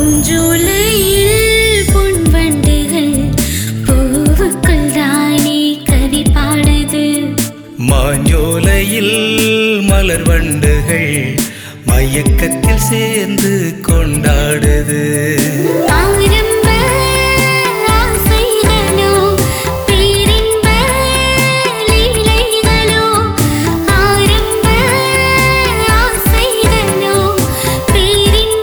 பூஞ்சோலையில் பொன்வண்டுகள் பூவுக்குள் தானே கவி பாடுது மாஞ்சோலையில் மலர் வண்டுகள் மயக்கத்தில் சேர்ந்து கொண்டாடுது ஆரம்ப ஆசைகளோ பேரின்ப லீலைகளோ ஆரம்ப ஆசைகளோ பேரின்ப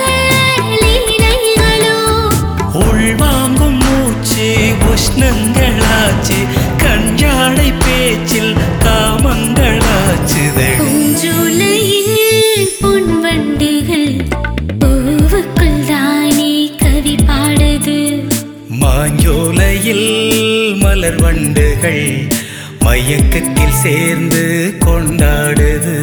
லீலைகளோ உள்வாங்கும் மூச்சு உஷ்ணங்களாச்சு கஞ்சாடை பேச்சில் காமங்களாச்சுதடி பூஞ்சோலையில் பொன்வண்டுகள் பூவுக்குள் தானே கவி பாடுது மாஞ்சோலையில் மலர் வண்டுகள் மயக்கத்தில் சேர்ந்து கொண்டாடுது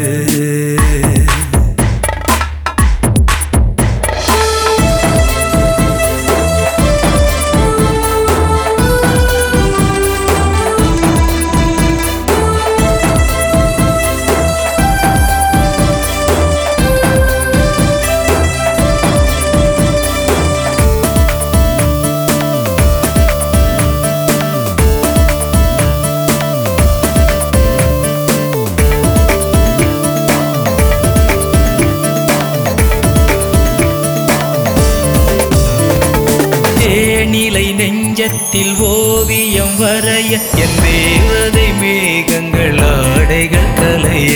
தேனிலை நெஞ்சத்தில் ஓவியம் வரைய என் தேவதை மேகங்கள் ஆடைகள் கலைய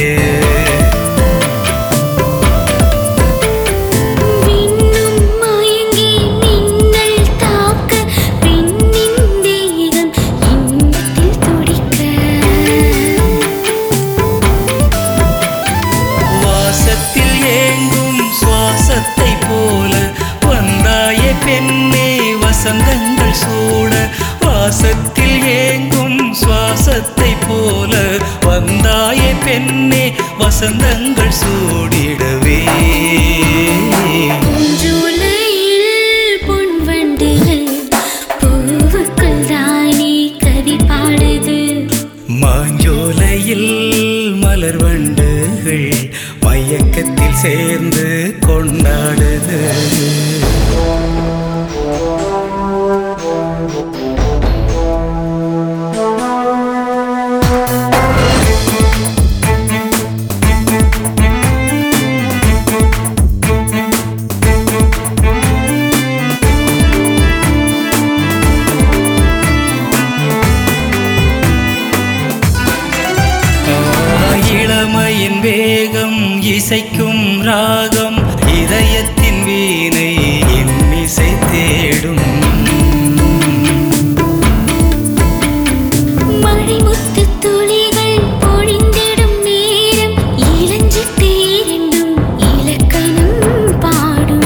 விண்ணும் மயங்கி மின்னல் தாக்க பெண்ணின் தேகம் இன்பத்தில் துடிக்க வாசத்தில் ஏங்கும் சுவாசத்தை போல வந்தாய பெண்ணே வசந்தங்கள் சூட வாசத்தில் ஏங்கும் சுவாசத்தை போல வந்தாய பெண்ணே வசந்தங்கள் சூடிடவே பூஞ்சோலையில் பொன்வண்டுகள் பூவுக்குள் தானே கவி பாடுது மாஞ்சோலையில் மலர் வண்டுகள் மயக்கத்தில் சேர்ந்து கொண்டாடுது இளமையின் வேகம் இசைக்கும் ராகம் இதயத்தின் வீணை இன்னிசை தேடும் மணிமுத்து துளிகள் பொழிந்திடும் நேரம் இளஞ்சிட்டு இரண்டும் இலக்கணம் பாடும்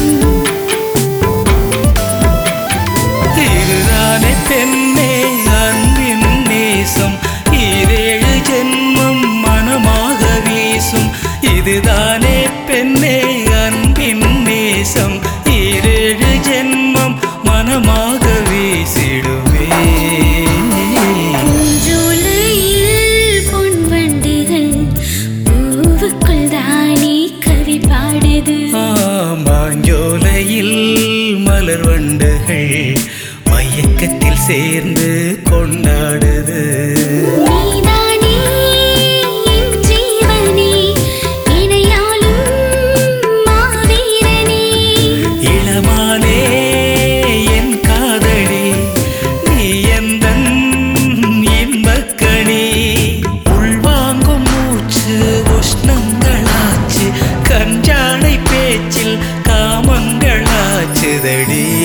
இதுதானே பெண்ணே அன்பின் நேசம் ஈரேழு ஜென்மம் மனமாக வீசும் இதுதானே பெண்ணே அன்பின் நேசம் ஈரேழு ஜென்மம் மனமாக வீசிடுவே பூஞ்சோலையில் பொன்வண்டுகள் பூவுக்குள் தானே கவி பாடுது மாஞ்சோலையில் மலர் வண்டுகள் மயக்கத்தில் சேர்ந்து கொண்டாடுது நீதானே என் ஜீவனே இணையாலும் மாவீரனே இளமானே என் காதலி நீ எந்தன் இன்பக்கணி உள்வாங்கும் மூச்சு உஷ்ணங்களாச்சு கஞ்சாடை பேச்சில் காமங்களாச்சுதடி